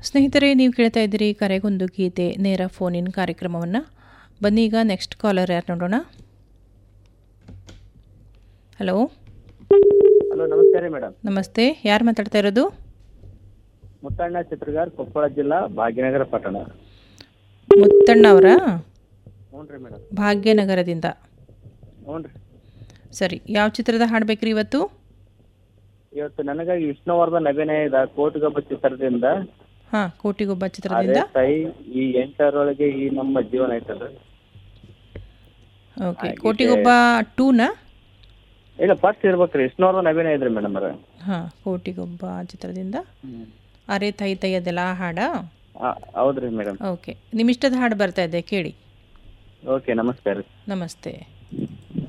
ಸ್ನೇಹಿತರೆ ನೀವು ಕೇಳ್ತಾ ಇದ್ದೀರಿ ಕರೆಗೊಂದು ಗೀತೆ ನೇರ ಫೋನಿನ ಕಾರ್ಯಕ್ರಮವನ್ನು ಬನ್ನಿ ಈಗ ನೆಕ್ಸ್ಟ್ ಕಾಲರ್ ಯಾರು ನೋಡೋಣ ಹಲೋ ಹಲೋ ನಮಸ್ಕಾರ ಮೇಡಮ್ ನಮಸ್ತೆ ಯಾರು ಮಾತಾಡ್ತಾ ಇರೋದು ಮುತ್ತಣ್ಣ ಚಿತ್ರಗಾರ್ ಕೊಪ್ಪಳ ಜಿಲ್ಲಾ ಭಾಗ್ಯನಗರ ಪಟ್ಟಣ ಮುತ್ತಣ್ಣ ಅವರ ಹ್ಞೂ ರೀ ಮೇಡಮ್ ಭಾಗ್ಯನಗರದಿಂದ ಹ್ಞೂ ರೀ ಸರಿ ಯಾವ ಚಿತ್ರದ ಹಾಡಬೇಕ್ರಿ ಇವತ್ತು ಇವತ್ತು ನನಗಾಗಿ ವಿಷ್ಣುವರ್ಧನ್ ಅಭಿನಯದ ಕೋಟಿಗೊಬ್ಬ ಚಿತ್ರದಿಂದ ಹಾಂ ಕೋಟಿಗೊಬ್ಬ ಚಿತ್ರದಿಂದ ಅದೇ ತಾಯಿ ಈ ಎಂಟರೊಳಗೆ ಈ ನಮ್ಮ ಜೀವನ ಐತಲ್ರಿ ಓಕೆ ಕೋಟಿಗೊಬ್ಬ ಟೂನಾ ಇಲ್ಲ ಫಸ್ಟ್ ಇರ್ಬೇಕ್ರಿ ವಿಷ್ಣುವರ್ಧನ್ ಅಭಿನಯ ಇದ್ರಿ ಮೇಡಮ್ ಅವ್ರ ಹಾಂ ಕೋಟಿಗೊಬ್ಬ ಚಿತ್ರದಿಂದ ಅರೆ ತೈ ತೈ ಅದೆಲ್ಲ ಆ ಹಾಡಾ ಹೌದ್ರಿ ಮೇಡಮ್ ಓಕೆ ನಿಮ್ಮಿಷ್ಟದ ಹಾಡು ಬರ್ತಾ ಇದೆ ಕೇಳಿ ಓಕೆ ನಮಸ್ಕಾರ ರೀ ನಮಸ್ತೆ